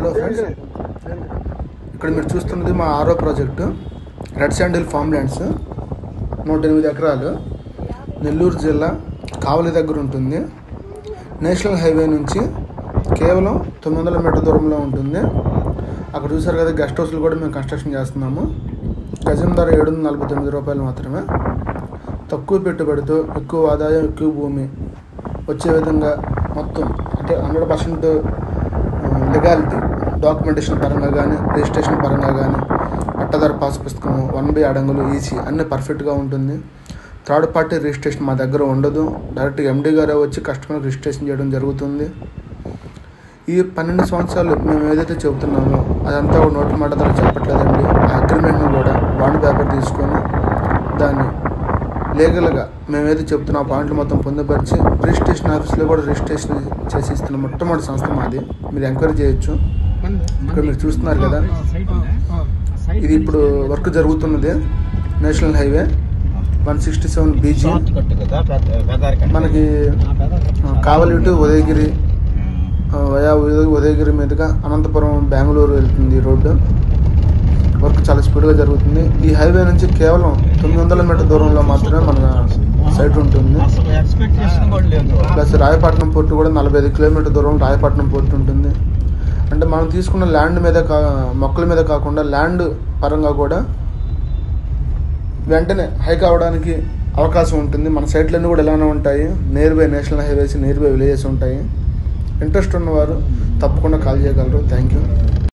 Hello friends ఇక్కడ మీరు చూస్తున్నది మా ఆరో project red sandal farm lands నూట ఎనిమిది ఎకరాలు నెల్లూరు జిల్లా కావలి దగ్గర ఉంటుంది నేషనల్ హైవే నుంచి కేవలం తొమ్మిది వందల మీటర్ దూరంలో ఉంటుంది అక్కడ చూసారు కదా గెస్ట్ హౌస్లు కూడా మేము కన్స్ట్రక్షన్ చేస్తున్నాము గజం ధర ఏడు వందల నలభై తొమ్మిది రూపాయలు మాత్రమే తక్కువ పెట్టుబడితో ఎక్కువ ఆదాయం ఎక్కువ భూమి వచ్చే విధంగా మొత్తం అంటే హండ్రెడ్ పర్సెంట్ లీగాలిటీ డాక్యుమెంటేషన్ పరంగా కానీ రిజిస్ట్రేషన్ పరంగా కానీ పట్టదారు పాస్ పుస్తకము వన్ బై అడంగులు ఈసీ అన్నీ పర్ఫెక్ట్గా ఉంటుంది థర్డ్ పార్టీ రిజిస్ట్రేషన్ మా దగ్గర ఉండదు డైరెక్ట్ ఎండీ గారే వచ్చి కస్టమర్ రిజిస్ట్రేషన్ చేయడం జరుగుతుంది ఈ పన్నెండు సంవత్సరాలు మేము ఏదైతే చెబుతున్నామో అదంతా ఒక నోటి మాట ద్వారా చెప్పట్లేదండి ఆ అగ్రిమెంట్ను కూడా బాండ్ పేపర్ తీసుకొని దాన్ని లీగల్గా మేము ఏది చెప్తున్నా ఆ పాయింట్లు మొత్తం పొందుపరిచి రిజిస్ట్రేషన్ ఆఫీస్లో కూడా రిజిస్ట్రేషన్ చేసి ఇస్తున్న మొట్టమొదటి సంస్థ మాది మీరు ఎంక్వైరీ చేయొచ్చు ఇక్కడ మీరు చూస్తున్నారు కదా ఇది ఇప్పుడు వర్క్ జరుగుతున్నది national highway one sixty seven BG shortcut కదా పెద్ద- పెదారికంటే. మనకి ఆ, కావలి టు ఉదయగిరి ఆ, వయా ఉదయ- ఉదయగిరి మీదుగా అనంతపురం బెంగళూరు వెళ్తుంది ఈ రోడ్డు వర్క్ చాలా స్పీడ్గా జరుగుతుంది ఈ హైవే నుంచి కేవలం తొమ్మిది వందల మీటర్ దూరంలో మాత్రమే మన సైట్ ఉంటుంది అసలు ఎక్స్పెక్టేషన్ కూడా లేదు ప్లస్ రాయపట్నం పోర్టు కూడా నలభై ఐదు కిలోమీటర్ దూరం రాయపట్నం పోర్టు ఉంటుంది అంటే మనం తీసుకున్న ల్యాండ్ మీద కా మొక్కల మీద కాకుండా ల్యాండ్ పరంగా కూడా వెంటనే హైక్ అవ్వడానికి అవకాశం ఉంటుంది మన సైట్లన్నీ కూడా ఇలానే ఉంటాయి nearby national highways nearby villages ఉంటాయి ఇంట్రెస్ట్ ఉన్నవారు తప్పకుండా కాల్ చేయగలరు థ్యాంక్ యూ